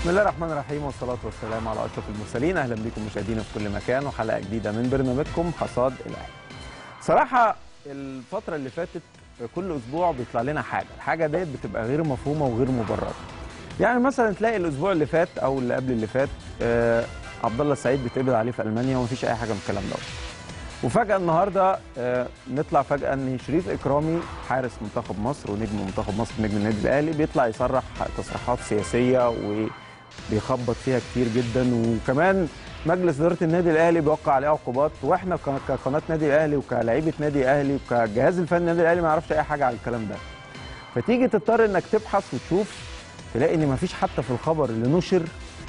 بسم الله الرحمن الرحيم والصلاة والسلام على أشرف المرسلين أهلا بكم مشاهدينا في كل مكان وحلقة جديدة من برنامجكم حصاد الأهلي. صراحة الفترة اللي فاتت كل أسبوع بيطلع لنا حاجة، الحاجة ديت بتبقى غير مفهومة وغير مبررة. يعني مثلا تلاقي الأسبوع اللي فات أو اللي قبل اللي فات آه عبد الله السعيد بيتقبض عليه في ألمانيا ومفيش أي حاجة من الكلام دوت. وفجأة النهارده آه نطلع فجأة إن شريف إكرامي حارس منتخب مصر ونجم منتخب مصر نجم النادي الأهلي بيطلع يصرح تصريحات سياسية وبيخبط فيها كتير جدا وكمان مجلس إدارة النادي الأهلي بيوقع عليه عقوبات وإحنا ك- كقناة نادي الأهلي وكلاعيبة نادي أهلي وكجهاز الفني النادي الأهلي ما يعرفش أي حاجة على الكلام ده. فتيجي تضطر إنك تبحث وتشوف تلاقي إن مفيش حتى في الخبر اللي نشر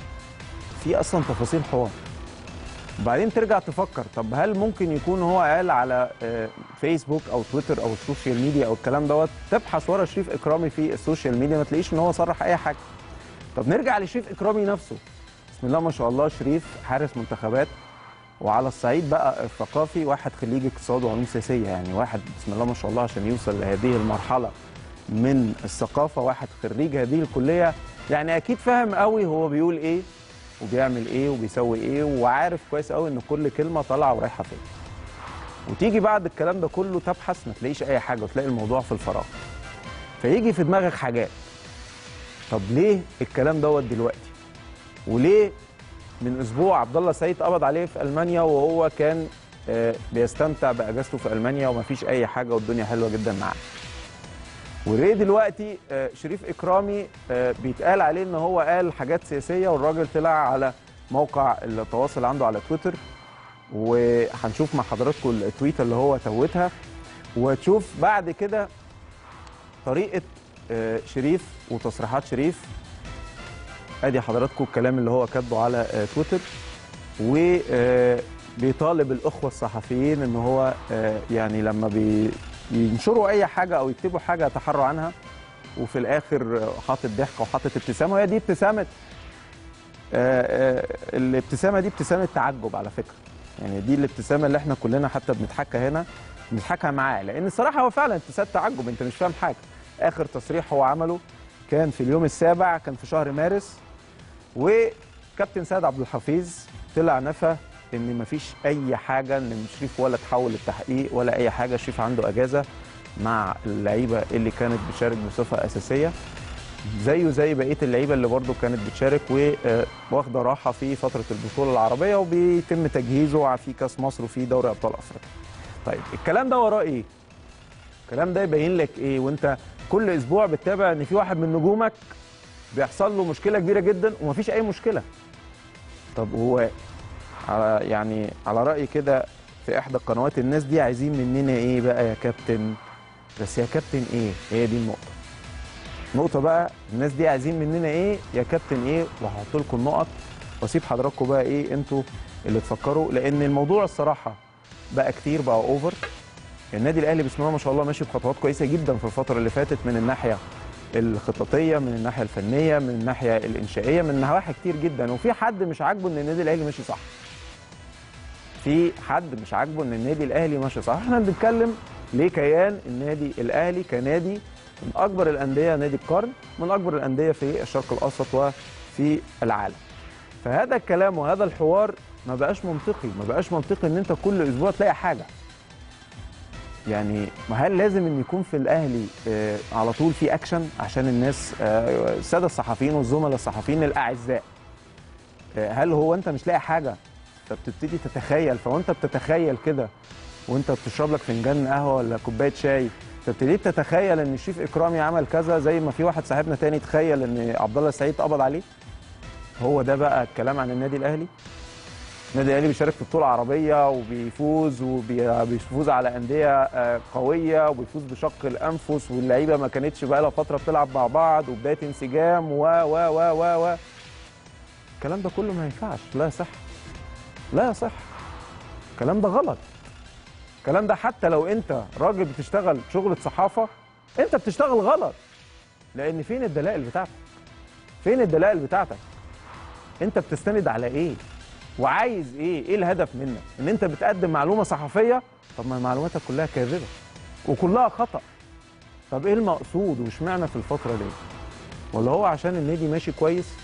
في أصلا تفاصيل حوار. وبعدين ترجع تفكر طب هل ممكن يكون هو قال على آه، فيسبوك او تويتر او السوشيال ميديا او الكلام دوت تبحث ورا شريف اكرامي في السوشيال ميديا ما تلاقيش ان هو صرح اي حاجه طب نرجع لشريف اكرامي نفسه بسم الله ما شاء الله شريف حارس منتخبات وعلى الصعيد بقى الثقافي واحد خريج اقتصاد وعلوم سياسيه يعني واحد بسم الله ما شاء الله عشان يوصل لهذه المرحله من الثقافه واحد خريج هذه الكليه يعني اكيد فاهم قوي هو بيقول ايه وبيعمل ايه وبيسوي ايه وعارف كويس قوي ان كل كلمه طالعه ورايحه فين وتيجي بعد الكلام ده كله تبحث ما تلاقيش اي حاجه وتلاقي الموضوع في الفراغ فيجي في دماغك حاجات طب ليه الكلام دوت دلوقتي وليه من اسبوع عبد الله سعيد قبض عليه في المانيا وهو كان آه، بيستمتع باجازته في المانيا ومفيش اي حاجه والدنيا حلوه جدا معاه وليه دلوقتي آه، شريف اكرامي آه، بيتقال عليه ان هو قال حاجات سياسيه والراجل طلع على موقع التواصل عنده على تويتر وهنشوف مع حضراتكم التويته اللي هو توتها وتشوف بعد كده طريقه آه، شريف وتصريحات شريف ادي حضراتكم الكلام اللي هو كاتبه على آه، تويتر وبيطالب الاخوه الصحفيين ان هو آه، يعني لما بي ينشروا اي حاجه او يكتبوا حاجه يتحروا عنها وفي الاخر آه، حاطط ضحكه وحاطط ابتسامه وهي دي ابتسامه آه، آه، الابتسامه دي ابتسامه تعجب على فكره يعني دي الابتسامه اللي احنا كلنا حتى بنضحكها هنا بنضحكها معاه لان الصراحه هو فعلا ابتسامه تعجب انت مش فاهم حاجه اخر تصريح هو عمله كان في اليوم السابع كان في شهر مارس وكابتن سيد عبد الحفيظ طلع نفى ان مفيش اي حاجه ان شريف ولا تحول للتحقيق ولا اي حاجه شريف عنده اجازه مع اللعيبه اللي كانت بتشارك بصفه اساسيه زيه زي بقيه اللعيبه اللي برضه كانت بتشارك وواخده راحه في فتره البطوله العربيه وبيتم تجهيزه في كاس مصر وفي دوري ابطال افريقيا. طيب الكلام ده وراه ايه؟ الكلام ده يبين لك ايه وانت كل اسبوع بتتابع ان في واحد من نجومك بيحصل له مشكله كبيره جدا ومفيش اي مشكله. طب هو على يعني على رايي كده في احدى القنوات الناس دي عايزين مننا ايه بقى يا كابتن؟ بس يا كابتن ايه؟ هي دي النقطه. نقطة بقى الناس دي عايزين مننا ايه يا كابتن ايه وهحط لكم النقط واسيب حضراتكم بقى ايه انتوا اللي تفكروا لان الموضوع الصراحة بقى كتير بقى اوفر النادي الاهلي بسم الله ما شاء الله ماشي بخطوات كويسة جدا في الفترة اللي فاتت من الناحية الخططية من الناحية الفنية من الناحية الإنشائية من نواحي كتير جدا وفي حد مش عاجبه إن النادي الأهلي ماشي صح في حد مش عاجبه إن النادي الأهلي ماشي صح احنا بنتكلم ليه كيان النادي الأهلي كنادي من اكبر الانديه نادي القرن من اكبر الانديه في الشرق الاوسط وفي العالم فهذا الكلام وهذا الحوار ما بقاش منطقي ما بقاش منطقي ان انت كل اسبوع تلاقي حاجه يعني ما هل لازم ان يكون في الاهلي آه على طول في اكشن عشان الناس آه الساده الصحفيين والزملاء الصحفيين الاعزاء آه هل هو انت مش لاقي حاجه فبتبتدي تتخيل فوانت بتتخيل كده وانت بتشرب لك فنجان قهوه ولا كوبايه شاي فابتديت تتخيل ان شريف اكرامي عمل كذا زي ما في واحد صاحبنا تاني تخيل ان عبد الله السعيد قبض عليه هو ده بقى الكلام عن النادي الاهلي النادي الاهلي بيشارك في بطوله عربيه وبيفوز وبيفوز على انديه آه، قويه وبيفوز بشق الانفس واللعيبه ما كانتش بقى لها فتره بتلعب مع بعض وبدايه انسجام و و و و و الكلام ده كله ما ينفعش لا يصح لا يصح الكلام ده غلط الكلام ده حتى لو انت راجل بتشتغل شغلة صحافة انت بتشتغل غلط لان فين الدلائل بتاعتك فين الدلائل بتاعتك انت بتستند على ايه وعايز ايه ايه الهدف منك ان انت بتقدم معلومة صحفية طب ما معلوماتك كلها كاذبة وكلها خطأ طب ايه المقصود واشمعنى في الفترة دي ولا هو عشان النادي ماشي كويس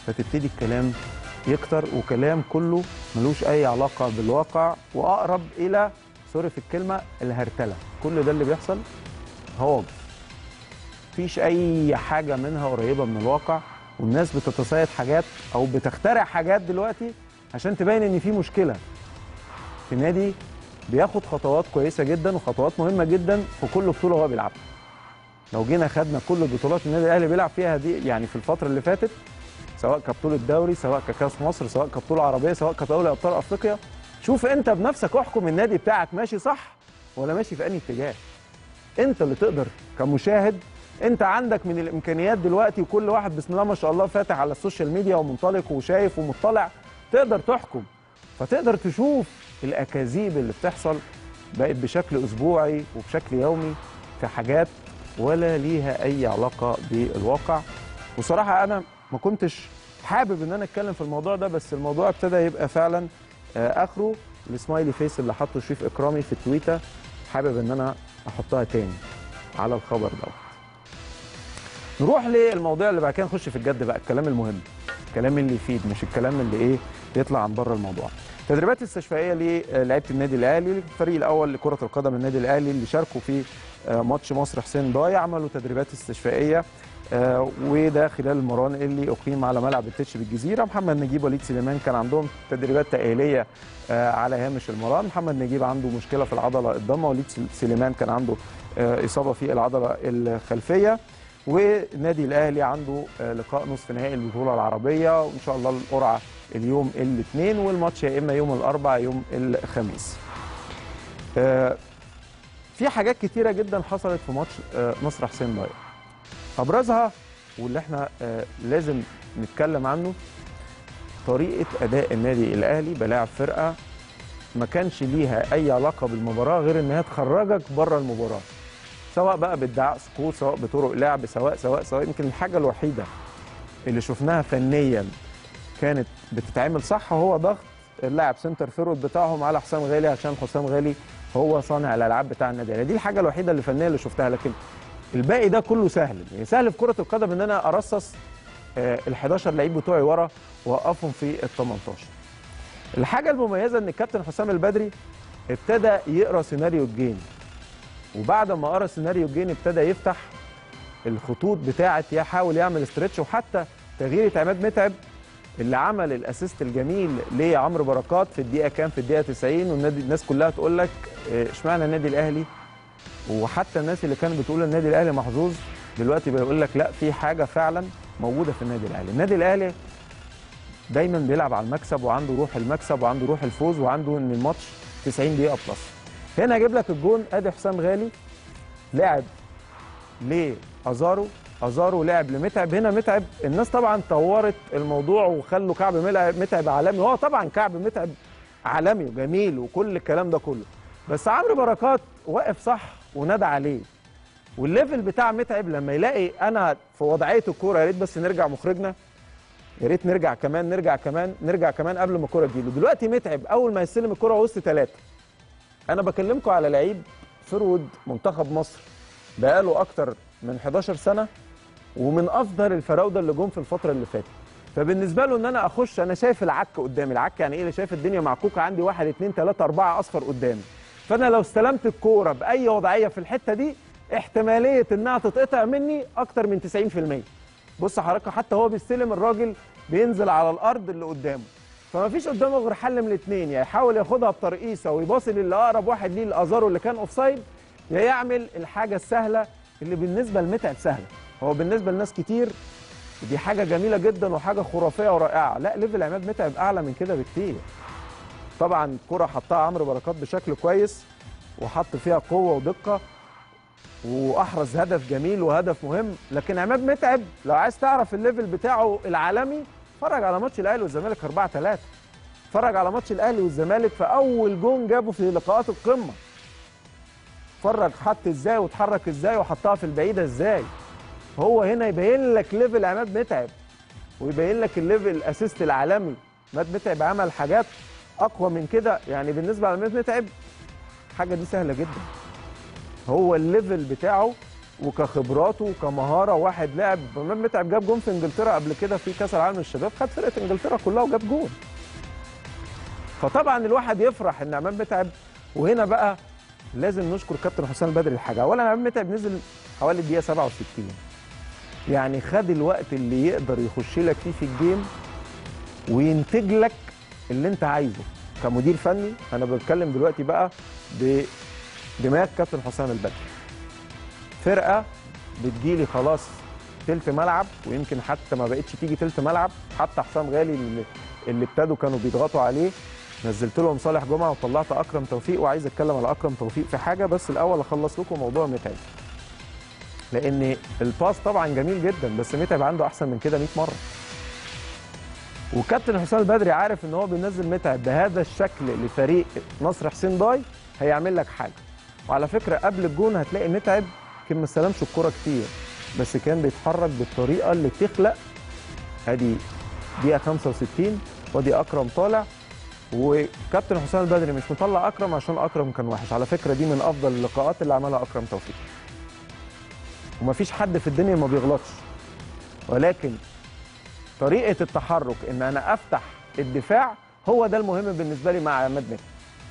فتبتدي الكلام يكتر وكلام كله ملوش اي علاقه بالواقع واقرب الى سوري في الكلمه الهرتله كل ده اللي بيحصل هواجس مفيش اي حاجه منها قريبه من الواقع والناس بتتصيد حاجات او بتخترع حاجات دلوقتي عشان تبين ان في مشكله في النادي بياخد خطوات كويسه جدا وخطوات مهمه جدا في كل بطوله هو بيلعبها لو جينا خدنا كل البطولات النادي الاهلي بيلعب فيها دي يعني في الفتره اللي فاتت سواء كبطوله دوري سواء ككاس مصر سواء كبطوله عربيه سواء كدوري ابطال افريقيا شوف انت بنفسك احكم النادي بتاعك ماشي صح ولا ماشي في انهي اتجاه انت اللي تقدر كمشاهد انت عندك من الامكانيات دلوقتي وكل واحد بسم الله ما شاء الله فاتح على السوشيال ميديا ومنطلق وشايف ومطلع تقدر تحكم فتقدر تشوف الاكاذيب اللي بتحصل بقت بشكل اسبوعي وبشكل يومي في حاجات ولا ليها اي علاقه بالواقع وصراحه انا ما كنتش حابب ان انا اتكلم في الموضوع ده بس الموضوع ابتدى يبقى فعلا آه، اخره السمايلي فيس اللي حطه شريف اكرامي في التويته حابب ان انا احطها تاني على الخبر دوت نروح للموضوع اللي بعد كده نخش في الجد بقى الكلام المهم الكلام اللي يفيد مش الكلام اللي ايه يطلع عن بره الموضوع تدريبات استشفائيه للاعيبه النادي الاهلي الفريق الاول لكره القدم النادي الاهلي اللي شاركوا في آه، ماتش مصر حسين ضايع عملوا تدريبات استشفائيه آه، وده خلال المران اللي اقيم على ملعب التتش بالجزيره محمد نجيب وليد سليمان كان عندهم تدريبات تاهيليه آه، على هامش المران محمد نجيب عنده مشكله في العضله الضمه وليد سليمان كان عنده آه، اصابه في العضله الخلفيه والنادي الاهلي عنده آه، لقاء نصف نهائي البطوله العربيه وان شاء الله القرعه اليوم الاثنين والماتش يا اما يوم الاربعاء يوم الخميس آه، في حاجات كتيره جدا حصلت في ماتش آه، مصر حسين ضايع ابرزها واللي احنا آه، لازم نتكلم عنه طريقه اداء النادي الاهلي بلاعب فرقه ما كانش ليها اي علاقه بالمباراه غير انها تخرجك بره المباراه سواء بقى بادعاء سقوط سواء بطرق لعب سواء سواء سواء يمكن الحاجه الوحيده اللي شفناها فنيا كانت بتتعمل صح هو ضغط اللاعب سنتر فيرود بتاعهم على حسام غالي عشان حسام غالي هو صانع الالعاب بتاع النادي الاهلي دي الحاجه الوحيده اللي فنيه اللي شفتها لكن الباقي ده كله سهل يعني سهل في كره القدم ان انا ارصص ال 11 لعيب بتوعي ورا واوقفهم في ال 18 الحاجه المميزه ان الكابتن حسام البدري ابتدى يقرا سيناريو الجيم وبعد ما قرا سيناريو الجيم ابتدى يفتح الخطوط بتاعه يحاول يعمل استرتش وحتى تغيير عماد متعب اللي عمل الاسيست الجميل لعمرو بركات في الدقيقه كام في الدقيقه 90 والنادي الناس كلها تقول لك إيه، اشمعنى النادي الاهلي وحتى الناس اللي كانت بتقول النادي الاهلي محظوظ دلوقتي بيقول لك لا في حاجه فعلا موجوده في النادي الاهلي النادي الاهلي دايما بيلعب على المكسب وعنده روح المكسب وعنده روح الفوز وعنده ان الماتش 90 دقيقه بلس هنا اجيب لك الجون ادي حسام غالي لاعب لازارو ازارو لعب لمتعب هنا متعب الناس طبعا طورت الموضوع وخلوا كعب ملع- متعب عالمي هو طبعا كعب متعب عالمي وجميل وكل الكلام ده كله بس عمرو بركات واقف صح ونادى عليه والليفل بتاع متعب لما يلاقي انا في وضعيه الكوره يا ريت بس نرجع مخرجنا يا ريت نرجع كمان نرجع كمان نرجع كمان قبل ما الكوره تجيله دلوقتي متعب اول ما يستلم الكوره وسط ثلاثه انا بكلمكم على لعيب فرود منتخب مصر بقاله اكتر من 11 سنه ومن افضل الفراوده اللي جم في الفتره اللي فاتت فبالنسبه له ان انا اخش انا شايف العك قدامي العك يعني ايه شايف الدنيا معكوكه عندي واحد اتنين تلاته اربعه اصفر قدامي فانا لو استلمت الكوره باي وضعيه في الحته دي احتماليه انها تتقطع مني اكتر من 90% بص حضرتك حتى هو بيستلم الراجل بينزل على الارض اللي قدامه فما فيش قدامه غير حل من الاثنين يا يحاول ياخدها بترقيصه ويباصي للي اقرب واحد ليه الازارو اللي كان اوفسايد يا يعمل الحاجه السهله اللي بالنسبه لمتعب سهله هو بالنسبه لناس كتير دي حاجه جميله جدا وحاجه خرافيه ورائعه لا ليفل عماد متعب اعلى من كده بكتير طبعا الكره حطها عمرو بركات بشكل كويس وحط فيها قوه ودقه واحرز هدف جميل وهدف مهم لكن عماد متعب لو عايز تعرف الليفل بتاعه العالمي اتفرج على ماتش الاهلي والزمالك 4 3 اتفرج على ماتش الاهلي والزمالك في اول جون جابه في لقاءات القمه اتفرج حط ازاي واتحرك ازاي وحطها في البعيده ازاي هو هنا يبين لك ليفل عماد متعب ويبين لك الليفل الاسيست العالمي عماد متعب عمل حاجات اقوى من كده يعني بالنسبه لعماد متعب حاجه دي سهله جدا هو الليفل بتاعه وكخبراته وكمهاره واحد لاعب عماد متعب جاب جون في انجلترا قبل كده في كاس العالم للشباب خد فرقه انجلترا كلها وجاب جون فطبعا الواحد يفرح ان عماد متعب وهنا بقى لازم نشكر كابتن حسام البدري الحاجه اولا عماد متعب نزل حوالي الدقيقه 67 يعني خد الوقت اللي يقدر يخش لك فيه في الجيم وينتج لك اللي انت عايزه كمدير فني انا بتكلم دلوقتي بقى بدماغ كابتن حسام البدري فرقه بتجيلي خلاص تلت ملعب ويمكن حتى ما بقتش تيجي تلت ملعب حتى حسام غالي اللي, اللي ابتدوا كانوا بيضغطوا عليه نزلت لهم صالح جمعه وطلعت اكرم توفيق وعايز اتكلم على اكرم توفيق في حاجه بس الاول اخلص لكم موضوع متعب لان الباس طبعا جميل جدا بس متعب عنده احسن من كده 100 مره وكابتن حسام البدري عارف ان هو بينزل متعب بهذا الشكل لفريق نصر حسين ضاي هيعمل لك حاجه وعلى فكره قبل الجون هتلاقي متعب كان ما استلمش الكوره كتير بس كان بيتحرك بالطريقه اللي تخلق ادي دقيقه 65 وادي اكرم طالع وكابتن حسام البدري مش مطلع اكرم عشان اكرم كان وحش على فكره دي من افضل اللقاءات اللي عملها اكرم توفيق ومفيش حد في الدنيا ما بيغلطش ولكن طريقه التحرك ان انا افتح الدفاع هو ده المهم بالنسبه لي مع عماد متعب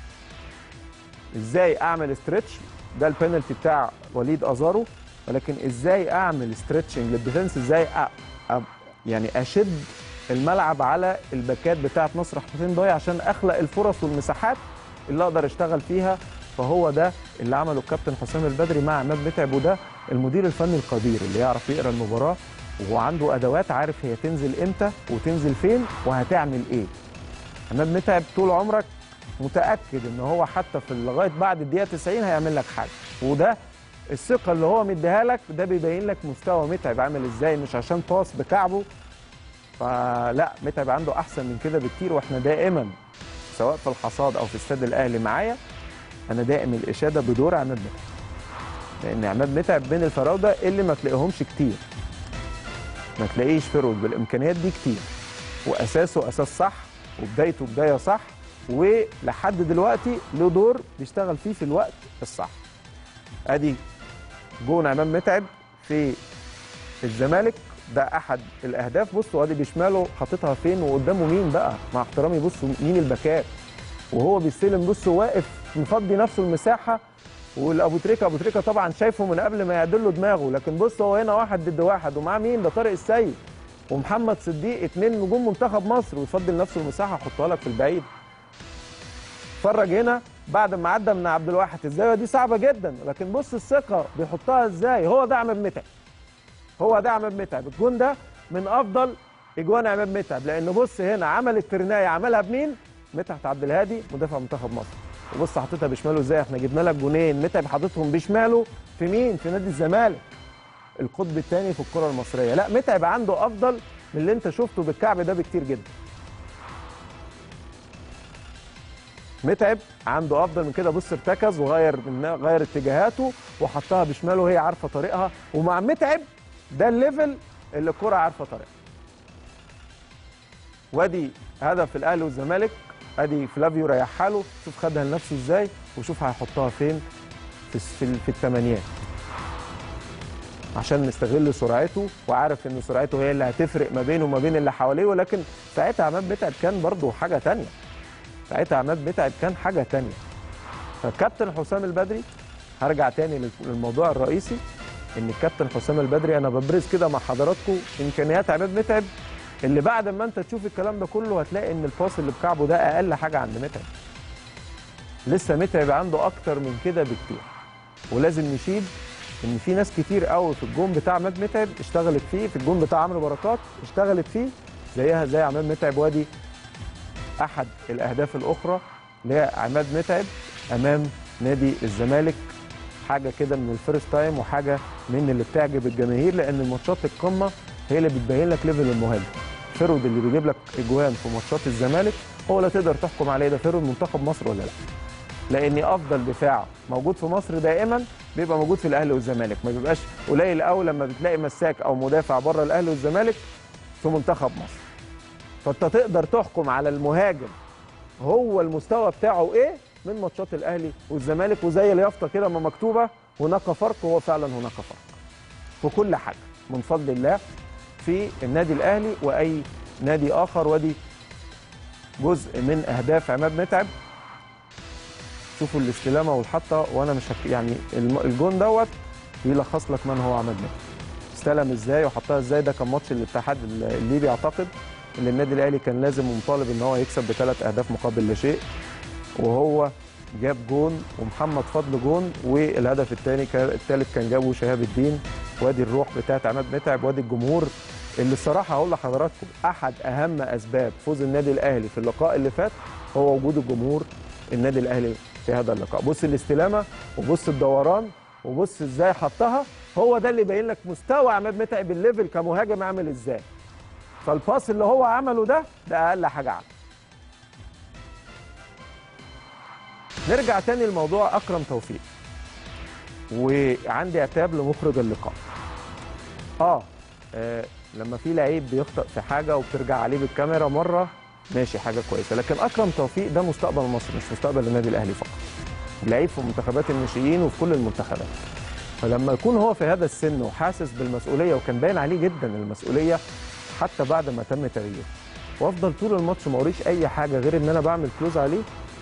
ازاي اعمل استرتش ده البينالتي بتاع وليد ازارو ولكن ازاي اعمل ستريتشنج للديفنس ازاي أ... أ... يعني اشد الملعب على الباكات بتاعه نصر حسين ضايع عشان اخلق الفرص والمساحات اللي اقدر اشتغل فيها فهو ده اللي عمله الكابتن حسام البدري مع عماد متعب وده المدير الفني القدير اللي يعرف يقرا المباراه وعنده ادوات عارف هي تنزل امتى وتنزل فين وهتعمل ايه عماد متعب طول عمرك متاكد ان هو حتى في لغايه بعد الدقيقه 90 هيعمل لك حاجه وده الثقه اللي هو مديها لك ده بيبين لك مستوى متعب عامل ازاي مش عشان باص بكعبه فلا متعب عنده احسن من كده بكتير واحنا دائما سواء في الحصاد او في استاد الاهلي معايا انا دائم الاشاده بدور عماد متعب لان عماد متعب بين الفراوده اللي ما تلاقيهمش كتير ما تلاقيش فرود بالامكانيات دي كتير واساسه اساس صح وبدايته بدايه صح ولحد دلوقتي له دور بيشتغل فيه في الوقت الصح ادي جون عماد متعب في الزمالك ده احد الاهداف بصوا ادي بشماله حاططها فين وقدامه مين بقى مع احترامي بصوا مين الباكات وهو بيستلم بصوا واقف مفضي نفسه المساحه والابو تريكه ابو تريكه طبعا شايفه من قبل ما يعدل له دماغه لكن بص هو هنا واحد ضد واحد ومعاه مين ده طارق السيد ومحمد صديق اتنين نجوم منتخب مصر ويفضل نفسه المساحه يحطها لك في البعيد اتفرج هنا بعد ما عدى من عبد الواحد الزاويه دي صعبه جدا لكن بص الثقه بيحطها ازاي هو ده عماد متعب هو ده عماد متعب الجون ده من افضل اجوان عماد متعب لان بص هنا عمل الترنايه عملها بمين مدحت عبد الهادي مدافع منتخب مصر وبص حاططها بشماله ازاي احنا جبنا لك جونين متعب حاططهم بشماله في مين في نادي الزمالك القطب الثاني في الكره المصريه لا متعب عنده افضل من اللي انت شفته بالكعب ده بكتير جدا متعب عنده افضل من كده بص ارتكز وغير من غير اتجاهاته وحطها بشماله وهي عارفه طريقها ومع متعب ده الليفل اللي الكره عارفه طريقها وادي هدف الاهلي والزمالك ادي فلافيو ريحها له شوف خدها لنفسه ازاي وشوف هيحطها فين في في, في الثمانيات عشان نستغل سرعته وعارف ان سرعته هي اللي هتفرق ما بينه وما بين اللي حواليه ولكن ساعتها عماد متعب كان برضه حاجه تانية ساعتها عماد متعب كان حاجه تانية فالكابتن حسام البدري هرجع تاني للموضوع الرئيسي ان الكابتن حسام البدري انا ببرز كده مع حضراتكم امكانيات عماد متعب اللي بعد ما انت تشوف الكلام ده كله هتلاقي ان الباص اللي بكعبه ده اقل حاجه عند متعب لسه متعب عنده اكتر من كده بكتير ولازم نشيد ان في ناس كتير قوي في الجون بتاع عماد متعب اشتغلت فيه في الجون بتاع عمرو بركات اشتغلت فيه زيها زي عماد متعب وادي احد الاهداف الاخرى لعماد متعب امام نادي الزمالك حاجه كده من الفيرست تايم وحاجه من اللي بتعجب الجماهير لان الماتشات القمه هي اللي بتبين لك ليفل المهاجم فيرود اللي بيجيب لك اجوان في ماتشات الزمالك هو لا تقدر تحكم عليه ده فيرود منتخب مصر ولا لا لان افضل دفاع موجود في مصر دائما بيبقى موجود في الاهلي والزمالك ما بيبقاش قليل قوي لما بتلاقي مساك او مدافع بره الاهلي والزمالك في منتخب مصر فانت تقدر تحكم على المهاجم هو المستوى بتاعه ايه من ماتشات الاهلي والزمالك وزي اليافطه كده ما مكتوبه هناك فرق وهو فعلا هناك فرق في كل حاجه من فضل الله في النادي الاهلي واي نادي اخر ودي جزء من اهداف عماد متعب شوفوا الاستلامه والحطه وانا مش هك... يعني الم- الجون دوت يلخص لك من هو عماد متعب استلم ازاي وحطها ازاي ده كان ماتش الاتحاد الليبي اعتقد اللي النادي الاهلي كان لازم ومطالب ان هو يكسب بثلاث اهداف مقابل لا شيء وهو جاب جون ومحمد فضل جون والهدف الثاني كان الثالث كان جابه شهاب الدين وادي الروح بتاعت عماد متعب وادي الجمهور اللي الصراحه هقول لحضراتكم احد اهم اسباب فوز النادي الاهلي في اللقاء اللي فات هو وجود الجمهور النادي الاهلي في هذا اللقاء بص الاستلامه وبص الدوران وبص ازاي حطها هو ده اللي يبين لك مستوى عماد متعب الليفل كمهاجم عامل ازاي فالباس اللي هو عمله ده ده اقل حاجه عنه نرجع تاني لموضوع اكرم توفيق وعندي عتاب لمخرج اللقاء اه, آه لما في لعيب بيخطئ في حاجه وبترجع عليه بالكاميرا مره ماشي حاجه كويسه لكن اكرم توفيق ده مستقبل مصر مش مستقبل النادي الاهلي فقط لعيب في منتخبات الناشئين وفي كل المنتخبات فلما يكون هو في هذا السن وحاسس بالمسؤوليه وكان باين عليه جدا المسؤوليه حتى بعد ما تم تغييره وافضل طول الماتش ما اوريش اي حاجه غير ان انا بعمل كلوز عليه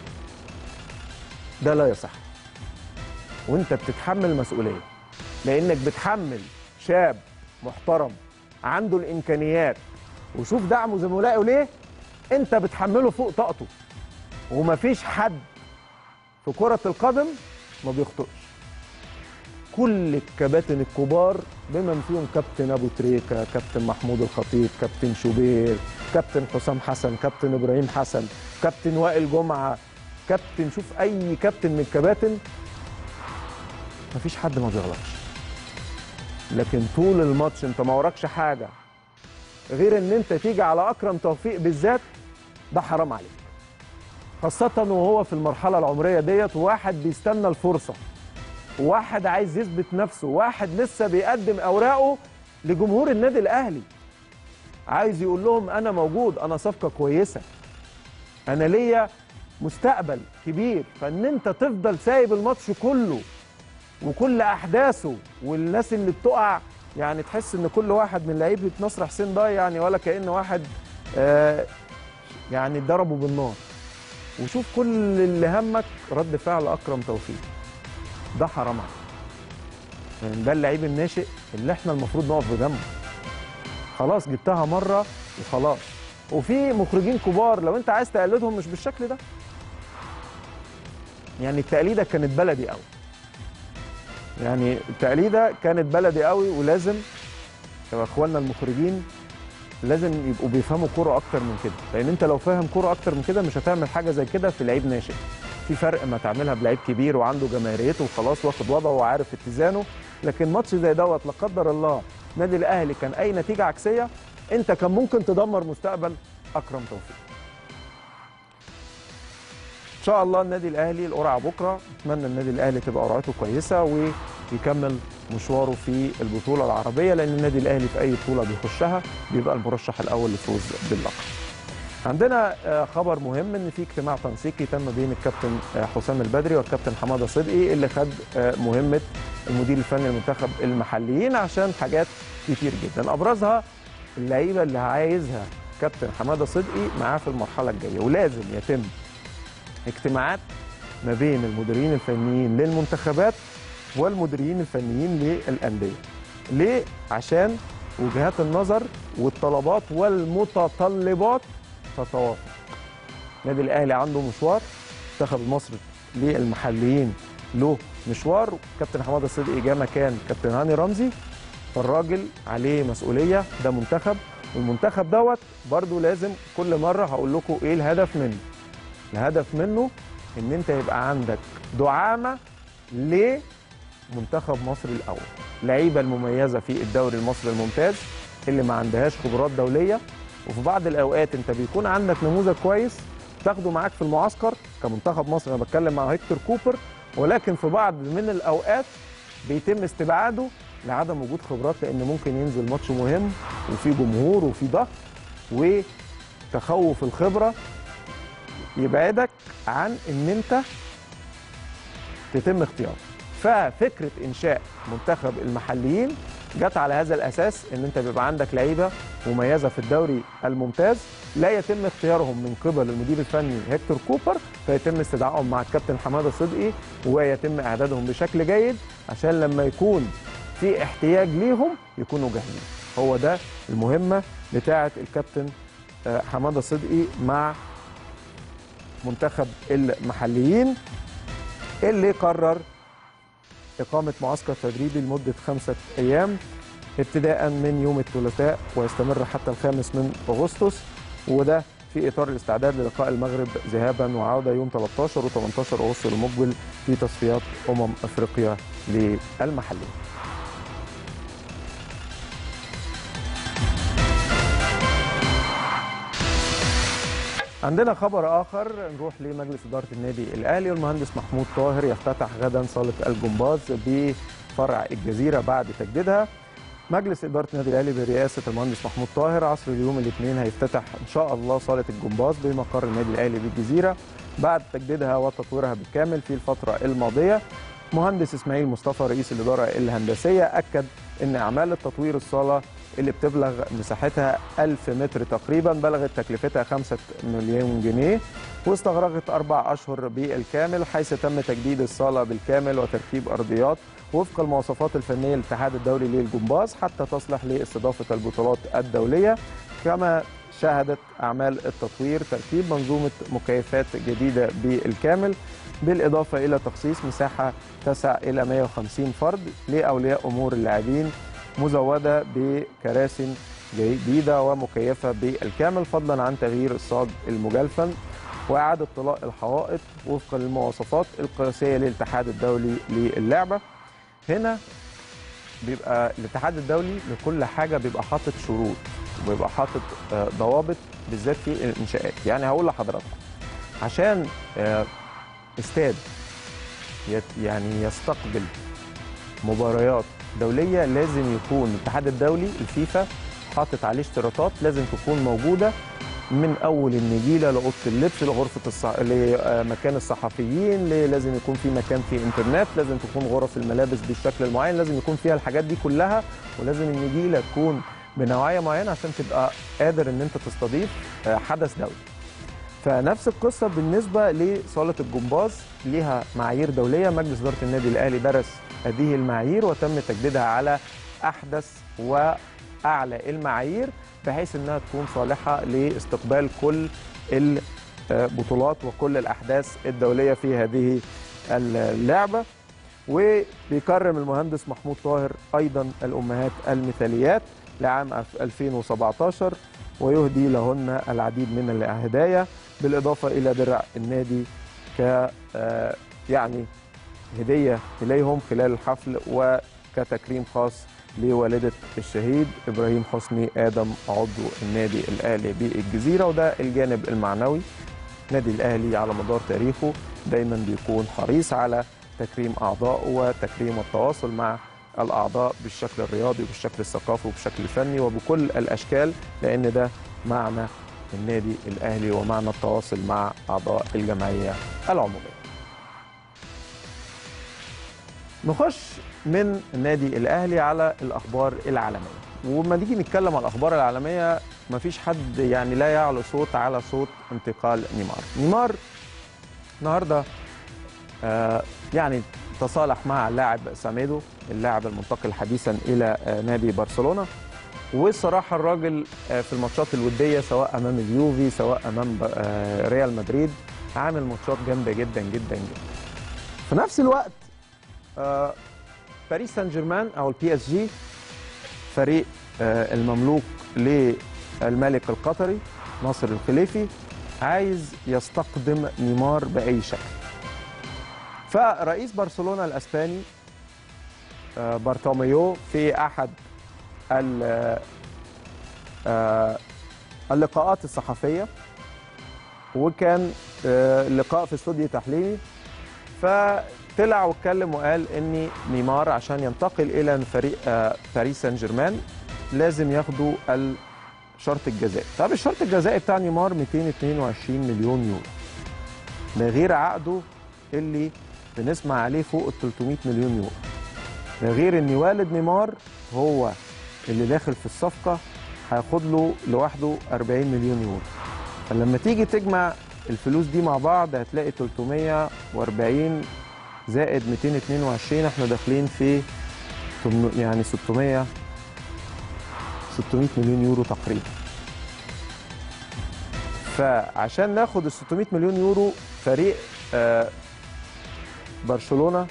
ده لا يصح وانت بتتحمل مسؤوليه لانك بتحمل شاب محترم عنده الامكانيات وشوف دعمه زملائه ليه انت بتحمله فوق طاقته ومفيش حد في كرة القدم ما بيخطئش كل الكباتن الكبار بمن فيهم كابتن ابو تريكه كابتن محمود الخطيب كابتن شوبير كابتن حسام حسن كابتن ابراهيم حسن كابتن وائل جمعه كابتن شوف اي كابتن من الكباتن مفيش حد ما بيغلطش لكن طول الماتش انت ما وراكش حاجه غير ان انت تيجي على اكرم توفيق بالذات ده حرام عليك خاصة وهو في المرحلة العمرية ديت وواحد بيستنى الفرصة واحد عايز يثبت نفسه واحد لسه بيقدم أوراقه لجمهور النادي الأهلي عايز يقول لهم أنا موجود أنا صفقة كويسة أنا ليا مستقبل كبير فإن أنت تفضل سايب الماتش كله وكل أحداثه والناس اللي بتقع يعني تحس إن كل واحد من لعيبة نصر حسين ده يعني ولا كأن واحد آه يعني ضربه بالنار وشوف كل اللي همك رد فعل اكرم توفيق ده حرام عليك يعني ده اللعيب الناشئ اللي احنا المفروض نقف بجنبه خلاص جبتها مره وخلاص وفي مخرجين كبار لو انت عايز تقلدهم مش بالشكل ده يعني التقليده كانت بلدي قوي يعني التقليده كانت بلدي قوي ولازم يا اخواننا المخرجين لازم يبقوا بيفهموا كوره اكتر من كده لان انت لو فاهم كوره اكتر من كده مش هتعمل حاجه زي كده في لعيب ناشئ في فرق ما تعملها بلعيب كبير وعنده جماهيريته وخلاص واخد وضعه وعارف اتزانه لكن ماتش زي دوت لا قدر الله نادي الاهلي كان اي نتيجه عكسيه انت كان ممكن تدمر مستقبل اكرم توفيق ان شاء الله النادي الاهلي القرعه بكره اتمنى النادي الاهلي تبقى قرعته كويسه ويكمل مشواره في البطوله العربيه لان النادي الاهلي في اي بطوله بيخشها بيبقى المرشح الاول للفوز باللقب. عندنا آه، خبر مهم ان في اجتماع تنسيقي تم بين الكابتن آه، حسام البدري والكابتن حماده صدقي اللي خد آه، مهمه المدير الفني للمنتخب المحليين عشان حاجات كتير جدا ابرزها اللعيبه اللي عايزها كابتن حماده صدقي معاه في المرحله الجايه ولازم يتم اجتماعات ما بين المديرين الفنيين للمنتخبات والمديرين الفنيين للانديه. ليه؟ عشان وجهات النظر والطلبات والمتطلبات تتوافق. النادي الاهلي عنده مشوار المنتخب المصري للمحليين له مشوار كابتن حماده صدقي جه مكان كابتن هاني رمزي فالراجل عليه مسؤوليه ده منتخب والمنتخب دوت برضو لازم كل مره هقول لكم ايه الهدف منه الهدف منه ان انت يبقى عندك دعامه لمنتخب مصر الاول لعيبه المميزه في الدوري المصري الممتاز اللي ما عندهاش خبرات دوليه وفي بعض الاوقات انت بيكون عندك نموذج كويس تاخده معاك في المعسكر كمنتخب مصر انا بتكلم مع هيكتور كوبر ولكن في بعض من الاوقات بيتم استبعاده لعدم وجود خبرات لان ممكن ينزل ماتش مهم وفي جمهور وفي ضغط وتخوف الخبره يبعدك عن ان انت تتم اختياره ففكره انشاء منتخب المحليين جت على هذا الاساس ان انت بيبقى عندك لعيبه مميزه في الدوري الممتاز لا يتم اختيارهم من قبل المدير الفني هيكتور كوبر فيتم استدعائهم مع الكابتن حماده صدقي ويتم اعدادهم بشكل جيد عشان لما يكون في احتياج ليهم يكونوا جاهزين هو ده المهمه بتاعه الكابتن آه، حماده صدقي مع منتخب المحليين اللي قرر إقامة معسكر تدريبي لمدة خمسة أيام ابتداء من يوم الثلاثاء ويستمر حتى الخامس من أغسطس وده في إطار الاستعداد للقاء المغرب ذهابا وعودة يوم 13 و18 أغسطس المقبل في تصفيات أمم أفريقيا للمحلية عندنا خبر اخر نروح لمجلس اداره النادي الاهلي والمهندس محمود طاهر يفتتح غدا صاله الجمباز بفرع الجزيره بعد تجديدها مجلس اداره النادي الاهلي برئاسه المهندس محمود طاهر عصر اليوم الاثنين هيفتتح ان شاء الله صاله الجمباز بمقر النادي الاهلي بالجزيره بعد تجديدها وتطويرها بالكامل في الفتره الماضيه مهندس اسماعيل مصطفى رئيس الاداره الهندسيه اكد ان اعمال التطوير الصاله اللي بتبلغ مساحتها 1000 متر تقريبا بلغت تكلفتها 5 مليون جنيه واستغرقت أربع أشهر بالكامل حيث تم تجديد الصالة بالكامل وتركيب أرضيات وفق المواصفات الفنية للاتحاد الدولي للجمباز حتى تصلح لاستضافة البطولات الدولية كما شهدت أعمال التطوير تركيب منظومة مكيفات جديدة بالكامل بالإضافة إلى تخصيص مساحة تسع إلى 150 فرد لأولياء أمور اللاعبين مزودة بكراسي جديدة ومكيفة بالكامل فضلا عن تغيير الصاج المجلفن وإعادة طلاء الحوائط وفقا للمواصفات القياسية للاتحاد الدولي للعبة هنا بيبقى الاتحاد الدولي لكل حاجة بيبقى حاطط شروط وبيبقى حاطط آه، ضوابط بالذات في الإنشاءات يعني هقول لحضراتكم عشان آه، استاد يت- يعني يستقبل مباريات دوليه لازم يكون الاتحاد الدولي الفيفا حاطط عليه اشتراطات لازم تكون موجوده من اول النجيله لاوضه اللبس لغرفه الصح... لمكان الصحفيين ل- لازم يكون في مكان فيه انترنت لازم تكون غرف الملابس بالشكل المعين لازم يكون فيها الحاجات دي كلها ولازم النجيله تكون بنوعيه معينه عشان تبقى قادر ان انت تستضيف آه، حدث دولي فنفس القصه بالنسبه لصاله الجمباز ليها معايير دوليه مجلس اداره النادي الاهلي درس هذه المعايير وتم تجديدها على احدث واعلى المعايير بحيث انها تكون صالحه لاستقبال كل البطولات وكل الاحداث الدوليه في هذه اللعبه وبيكرم المهندس محمود طاهر ايضا الامهات المثاليات لعام 2017 ويهدي لهن العديد من الهدايا بالاضافه الى درع النادي ك آه، يعني هديه اليهم خلال الحفل وكتكريم خاص لوالده الشهيد ابراهيم حسني ادم عضو النادي الاهلي بالجزيره وده الجانب المعنوي النادي الاهلي على مدار تاريخه دايما بيكون حريص على تكريم اعضائه وتكريم والتواصل مع الاعضاء بالشكل الرياضي وبالشكل الثقافي وبالشكل الفني وبكل الاشكال لان ده معنى النادي الاهلي ومعنى التواصل مع اعضاء الجمعيه العموميه. نخش من النادي الاهلي على الاخبار العالميه وما نيجي نتكلم على الاخبار العالميه مفيش حد يعني لا يعلو صوت على صوت انتقال نيمار نيمار النهارده آه يعني تصالح مع اللاعب ساميدو اللاعب المنتقل حديثا الى آه نادي برشلونه والصراحه الراجل آه في الماتشات الوديه سواء امام اليوفي سواء امام آه ريال مدريد عامل ماتشات جامده جدا جدا جدا في نفس الوقت آه باريس سان جيرمان او البي اس جي فريق آه المملوك للملك القطري ناصر الخليفي عايز يستقدم نيمار باي شكل فرئيس برشلونه الاسباني آه بارتوميو في احد ال- آه اللقاءات الصحفيه وكان آه لقاء في استوديو تحليلي فطلع واتكلم وقال ان نيمار عشان ينتقل الى فريق آه باريس سان جيرمان لازم ياخدوا الشرط الجزائي طب الشرط الجزائي بتاع نيمار 222 مليون يورو ده غير عقده اللي بنسمع عليه فوق ال 300 مليون يورو ده غير ان والد نيمار هو اللي داخل في الصفقه هياخد له لوحده 40 مليون يورو فلما تيجي تجمع الفلوس دي مع بعض هتلاقي 340 زائد 222 احنا داخلين في تمن- يعني 600 600 مليون يورو تقريبا فعشان ناخد ال 600 مليون يورو فريق آه، برشلونه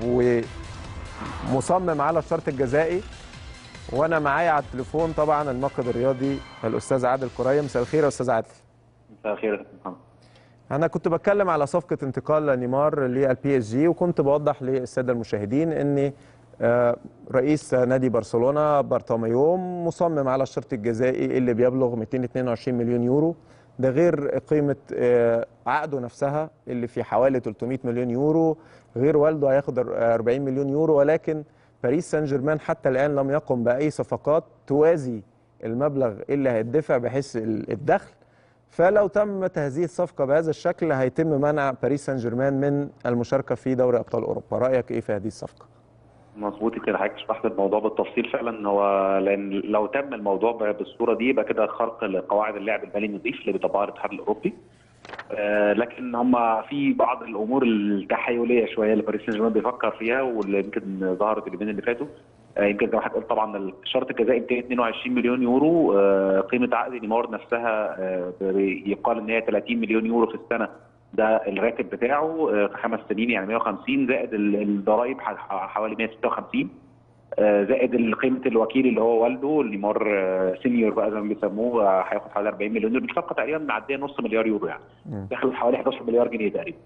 ومصمم على الشرط الجزائي وانا معايا على التليفون طبعا الناقد الرياضي الاستاذ عادل كريم مساء الخير يا استاذ عادل مساء الخير يا كابتن محمد انا كنت بتكلم على صفقه انتقال نيمار للبي اس جي وكنت بوضح للساده المشاهدين ان آه، رئيس نادي برشلونه بارتوميوم مصمم على الشرط الجزائي اللي بيبلغ 222 مليون يورو ده غير قيمه آه، عقده نفسها اللي في حوالي 300 مليون يورو غير والده هياخد 40 مليون يورو ولكن باريس سان جيرمان حتى الان لم يقم باي صفقات توازي المبلغ اللي هيدفع بحيث الدخل فلو تمت هذه الصفقة بهذا الشكل هيتم منع باريس سان جيرمان من المشاركة في دوري أبطال أوروبا رأيك إيه في هذه الصفقة؟ مظبوط كده حضرتك شرحت الموضوع بالتفصيل فعلا هو لان لو تم الموضوع ب- بالصوره دي يبقى كده خرق لقواعد اللعب المالي النظيف اللي بيطبقها الاتحاد الاوروبي آه لكن هم في بعض الامور التحيليه شويه اللي باريس سان جيرمان بيفكر فيها واللي يمكن ظهرت اليومين اللي فاتوا آه يمكن زي ما حضرتك قلت طبعا الشرط الجزائي 222 مليون يورو آه قيمه عقد نيمار نفسها آه يقال ان هي 30 مليون يورو في السنه ده الراتب بتاعه آه، في خمس سنين يعني 150 زائد ال- الضرائب ح- حوالي 156 آه، زائد قيمه الوكيل اللي هو والده نيمار آه، سينيور بقى زي ما بيسموه آه، هياخد حوالي 40 مليون يورو الصفقه تقريبا معديه نص مليار يورو يعني مم. داخل حوالي 11 مليار جنيه تقريبا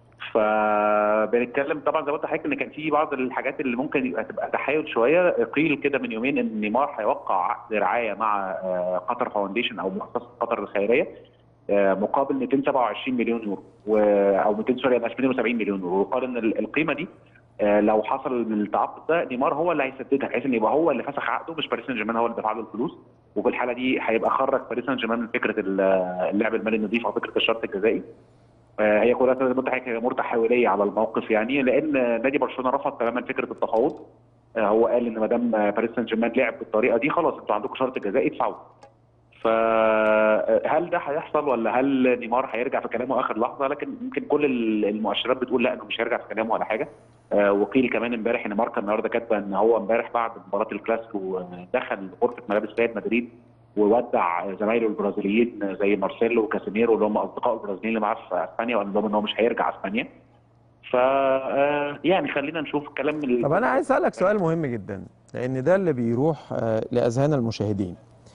فبنتكلم طبعا زي ما قلت لحضرتك ان كان في بعض الحاجات اللي ممكن يبقى تبقى تحايل شويه قيل كده من يومين ان نيمار هيوقع عقد رعايه مع آه، قطر فاونديشن او مؤسسه قطر الخيريه آه، مقابل 227 مليون يورو و- او 200 سوري 270 مليون يورو وقال ان ال- القيمه دي آه، لو حصل من التعاقد ده نيمار هو اللي هيسددها بحيث ان يبقى هو اللي فسخ عقده مش باريس سان جيرمان هو اللي دفع له الفلوس وفي الحاله دي هيبقى خرج باريس سان جيرمان من فكره ال- اللعب المالي النظيف او فكره الشرط الجزائي آه، هي كلها زي ما قلت لحضرتك هي امور تحوليه على الموقف يعني لان نادي برشلونه رفض تماما فكره التفاوض آه، هو قال ان ما دام باريس سان جيرمان لعب بالطريقه دي خلاص انتوا عندكم شرط جزائي ادفعوا فهل ده هيحصل ولا هل نيمار هيرجع في كلامه اخر لحظه لكن يمكن كل ال- المؤشرات بتقول لا انه مش هيرجع في كلامه ولا حاجه آه، وقيل كمان امبارح ان ماركا النهارده كاتبه ان هو امبارح بعد مباراه الكلاسيكو آه، دخل غرفه ملابس ريال مدريد وودع زمايله البرازيليين زي مارسيلو وكاسيميرو اللي هم اصدقائه البرازيليين اللي معاه في اسبانيا وقال لهم ان هو مش هيرجع اسبانيا ف آه، يعني خلينا نشوف كلام ال- طب أنا عايز أسألك سؤال مهم جدا لأن ده اللي بيروح آه، لأذهان المشاهدين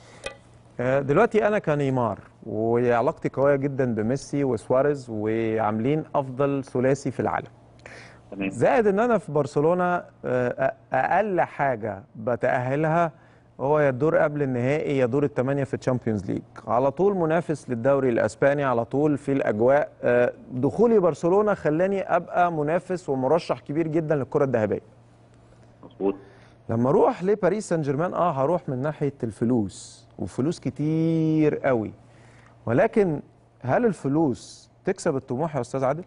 آه، دلوقتي أنا كنيمار وعلاقتي قوية جدا بميسي وسواريز وعاملين أفضل ثلاثي في العالم تمام زائد ان انا في برشلونه آه، أ- اقل حاجه بتاهلها هو يا الدور قبل النهائي يا دور الثمانيه في الشامبيونز ليج على طول منافس للدوري الاسباني على طول في الاجواء آه، دخولي برشلونه خلاني ابقى منافس ومرشح كبير جدا للكره الذهبيه مظبوط لما اروح لباريس سان جيرمان اه هروح من ناحيه الفلوس وفلوس كتير قوي ولكن هل الفلوس تكسب الطموح يا استاذ عادل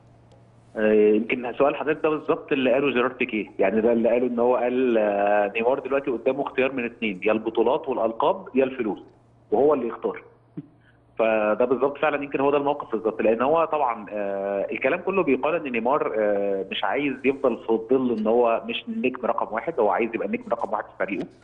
آه، يمكن سؤال حضرتك ده بالظبط اللي قاله جيرارد بيكيه يعني ده اللي قاله ان هو قال آه، نيمار دلوقتي قدامه اختيار من اثنين يا البطولات والالقاب يا الفلوس وهو اللي يختار فده بالظبط فعلا يمكن هو ده الموقف بالظبط لان هو طبعا آه الكلام كله بيقال ان نيمار آه مش عايز يفضل في الظل ان هو مش النجم رقم واحد هو عايز يبقى النجم رقم واحد في فريقه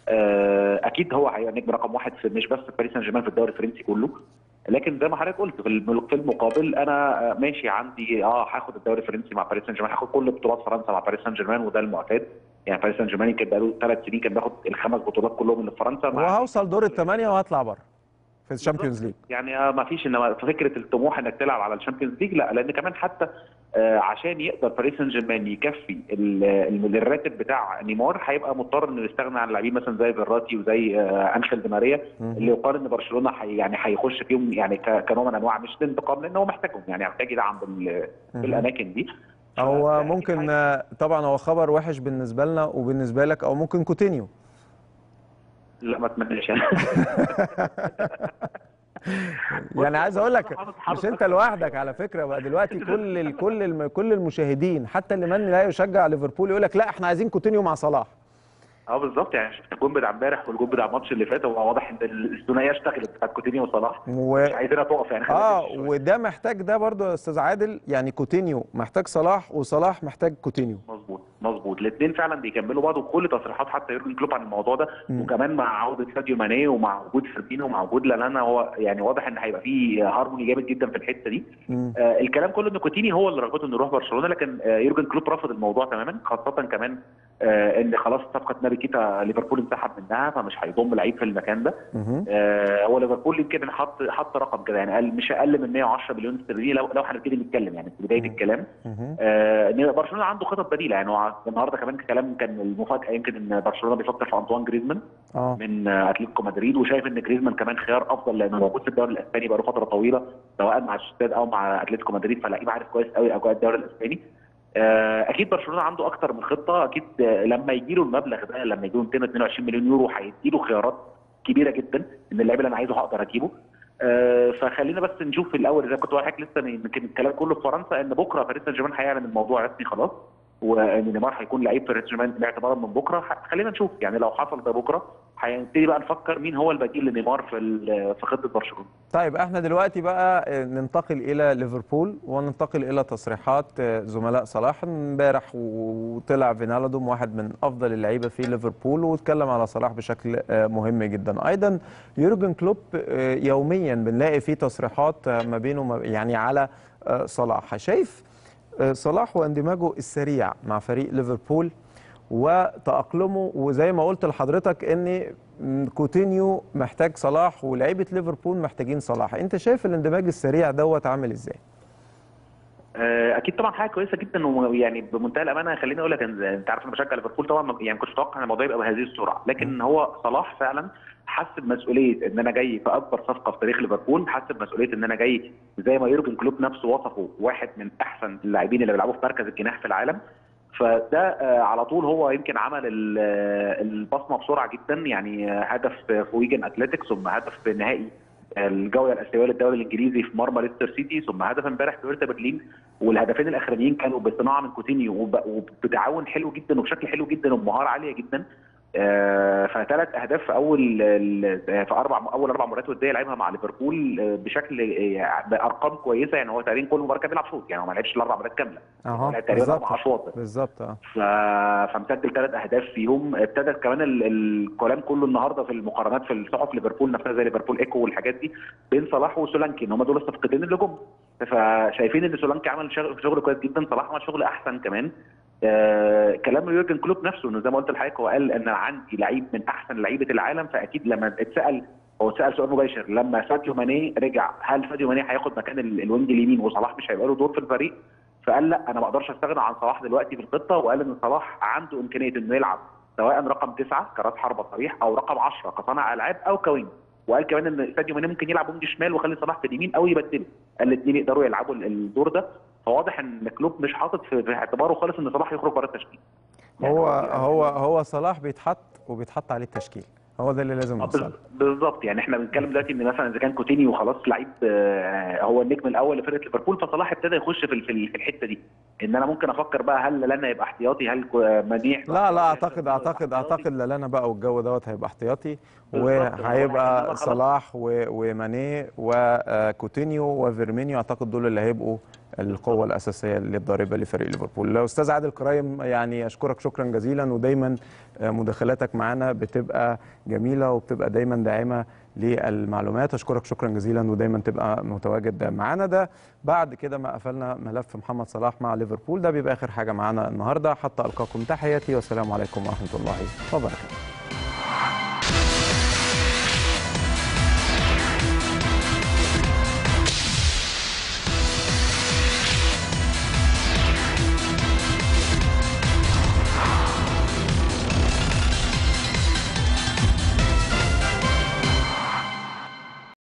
آه اكيد هو هيبقى نجم رقم واحد في مش بس في باريس سان جيرمان في الدوري الفرنسي كله لكن زي ما حضرتك قلت في الم- في المقابل انا آه، ماشي عندي اه هاخد الدوري الفرنسي مع باريس سان جيرمان هاخد كل بطولات فرنسا مع باريس سان جيرمان وده المعتاد يعني باريس سان جيرمان يمكن بقاله ثلاث سنين كان بياخد الخمس بطولات كلهم اللي في فرنسا مع وهوصل دور الثمانيه وهطلع بره في الشامبيونز ليج يعني آه، ما فيش انما فكره الطموح انك تلعب على الشامبيونز ليج لا لان كمان حتى آه، عشان يقدر باريس سان جيرمان يكفي ال- ال- الراتب بتاع نيمار هيبقى مضطر انه يستغنى عن لاعبين مثلا زي فيراتي وزي آه، انخيل دي ماريا مهم. اللي يقال ان برشلونه حي يعني هيخش فيهم يعني ك- كنوع من انواع مش الانتقام لان هو محتاجهم يعني محتاج يدعم بال- مهم. بالاماكن دي هو فأكيد ممكن هي- آه، طبعا هو خبر وحش بالنسبه لنا وبالنسبه لك او ممكن كوتينيو لا ما اتمناش يعني يعني عايز اقول لك مش انت لوحدك على فكره بقى دلوقتي كل ال كل ال كل المشاهدين حتى اللي من لا يشجع ليفربول يقول لك لا احنا عايزين كوتينيو مع صلاح اه بالظبط يعني شفت الجون بتاع امبارح والجون بتاع الماتش اللي فات هو واضح ان الثنائيه اشتغلت بتاعت كوتينيو وصلاح و... مش عايزينها تقف يعني اه وده محتاج ده برضو يا استاذ عادل يعني كوتينيو محتاج صلاح وصلاح محتاج كوتينيو مظبوط مظبوط الاثنين فعلا بيكملوا بعض وكل تصريحات حتى يورجن كلوب عن الموضوع ده مم. وكمان مع عوده ساديو ماني ومع وجود فيرمينو ومع وجود لالانا هو يعني واضح ان هيبقى فيه هارموني جامد جدا في الحته دي مم. آه الكلام كله ان كوتيني هو اللي رغبته انه يروح برشلونه لكن آه يورجن كلوب رفض الموضوع تماما خاصه كمان آه ان خلاص صفقه نابي كيتا ليفربول انسحب منها فمش هيضم لعيب في المكان ده مهم. آه هو ليفربول يمكن حط حط رقم كده يعني قال مش اقل من 110 مليون استرليني لو لو هنبتدي نتكلم يعني في بدايه مم. الكلام مهم. آه، ان برشلونه عنده خطط بديله يعني هو النهارده كمان كلام كان المفاجاه يمكن ان برشلونه بيفكر في انطوان جريزمان اه من آه، اتلتيكو مدريد وشايف ان جريزمان كمان خيار افضل لانه موجود في الدوري الاسباني بقاله فتره طويله سواء مع الشتات او مع اتلتيكو مدريد فلاعيب عارف كويس قوي اجواء الدوري الاسباني آه، اكيد برشلونه عنده اكتر من خطه اكيد آه، لما يجي له المبلغ ده لما يجي له 222 مليون يورو هيدي له خيارات كبيره جدا ان اللاعب اللي انا عايزه هقدر اجيبه آه، فخلينا بس نشوف في الاول زي ما كنت بقول لحضرتك لسه يمكن الكلام كله في فرنسا ان بكره باريس سان جيرمان هيعلن الموضوع رسمي خلاص وان نيمار هيكون لعيب باريس سان جيرمان اعتبارا من بكره ح- خلينا نشوف يعني لو حصل ده بكره هنبتدي بقى نفكر مين هو البديل لنيمار في ال- في خطه برشلونه طيب احنا دلوقتي بقى آه، ننتقل الى ليفربول وننتقل الى تصريحات آه، زملاء صلاح امبارح وطلع فينالدوم واحد من افضل اللعيبه في ليفربول واتكلم على صلاح بشكل آه، مهم جدا ايضا يورجن كلوب آه، يوميا بنلاقي فيه تصريحات آه، ما بينه وما- يعني على آه، صلاح شايف آه، صلاح واندماجه السريع مع فريق ليفربول وتأقلمه وزي ما قلت لحضرتك ان م، كوتينيو محتاج صلاح ولاعيبه ليفربول محتاجين صلاح انت شايف الاندماج السريع دوت عامل ازاي آه، اكيد طبعا حاجه كويسه جدا ويعني بمنتهى الامانه خليني اقول لك إن- انت عارف انا بشجع ليفربول طبعا ما- يعني ما كنتش متوقع ان الموضوع يبقى بهذه السرعه لكن هو صلاح فعلا حس بمسؤوليه ان انا جاي في اكبر صفقه في تاريخ ليفربول حس بمسؤوليه ان انا جاي زي ما يورجن كلوب نفسه وصفه واحد من احسن اللاعبين اللي بيلعبوا في مركز الجناح في العالم فده آه، على طول هو يمكن عمل ال- آه، البصمه بسرعه جدا يعني آه، هدف في ويجن اتلتيكس ثم هدف في نهائي الجوله الاسيويه للدوري الانجليزي في مرمى ليستر سيتي ثم هدف امبارح في هيرتا برلين والهدفين الاخرانيين كانوا بصناعه من كوتينيو وب- وبتعاون حلو جدا وبشكل حلو جدا وبمهاره عاليه جدا آه، فثلاث اهداف في اول ال- في اربع اول اربع مباريات وديه لعبها مع ليفربول آه، بشكل آه، بارقام كويسه يعني هو تقريبا كل مباراه كان بيلعب شوط يعني هو ما لعبش الاربع مباريات كامله هو لعب تقريبا اربع اشواط بالظبط اه ف... فمسجل ثلاث اهداف فيهم ابتدت كمان ال... الكلام كله النهارده في المقارنات في الصحف ليفربول نفسها زي ليفربول ايكو والحاجات دي بين صلاح وسولانكي ان هم دول الصفقتين اللي جم فشايفين ان سولانكي عمل شغل, شغل كويس جدا صلاح عمل شغل احسن كمان آه كلام يورجن كلوب نفسه انه زي ما قلت لحضرتك هو قال ان عندي لعيب من احسن لعيبه العالم فاكيد لما اتسال هو اتسال سؤال مباشر لما ساديو ماني رجع هل ساديو ماني هياخد مكان ال- الوينج اليمين وصلاح مش هيبقى له دور في الفريق فقال لا انا ما اقدرش استغنى عن صلاح دلوقتي في الخطه وقال ان صلاح عنده امكانيه انه يلعب سواء رقم تسعه كراس حربه صريح او رقم 10 كصانع العاب او كوينج وقال كمان ان ساديو ماني ممكن يلعب وينج شمال ويخلي صلاح في اليمين او يبدله قال الاثنين يقدروا يلعبوا ال- الدور ده فواضح ان كلوب مش حاطط في في اعتباره خالص ان صلاح يخرج بره التشكيل يعني هو هو هو صلاح بيتحط وبيتحط عليه التشكيل هو ده اللي لازم آه، نوصله بال- بالظبط يعني احنا بنتكلم دلوقتي ان مثلا اذا كان كوتينيو خلاص لعيب آه، هو النجم الاول لفرقه ليفربول فصلاح ابتدى يخش في ال- في ال- في الحته دي ان انا ممكن افكر بقى هل لنا يبقى احتياطي هل كو- آه، منيع لا لا اعتقد اعتقد اعتقد لا لنا بقى والجو دوت هيبقى احتياطي بالظبط. هو وهيبقى خلاص. صلاح و- وماني وكوتينيو وفيرمينيو اعتقد دول اللي هيبقوا القوه الاساسيه اللي الضاربه لفريق ليفربول استاذ عادل كرايم يعني اشكرك شكرا جزيلا ودايما مداخلاتك معانا بتبقى جميله وبتبقى دايما داعمه للمعلومات اشكرك شكرا جزيلا ودايما تبقى متواجد معانا ده بعد كده ما قفلنا ملف محمد صلاح مع ليفربول ده بيبقى اخر حاجه معانا النهارده حتى القاكم تحياتي والسلام عليكم ورحمه الله وبركاته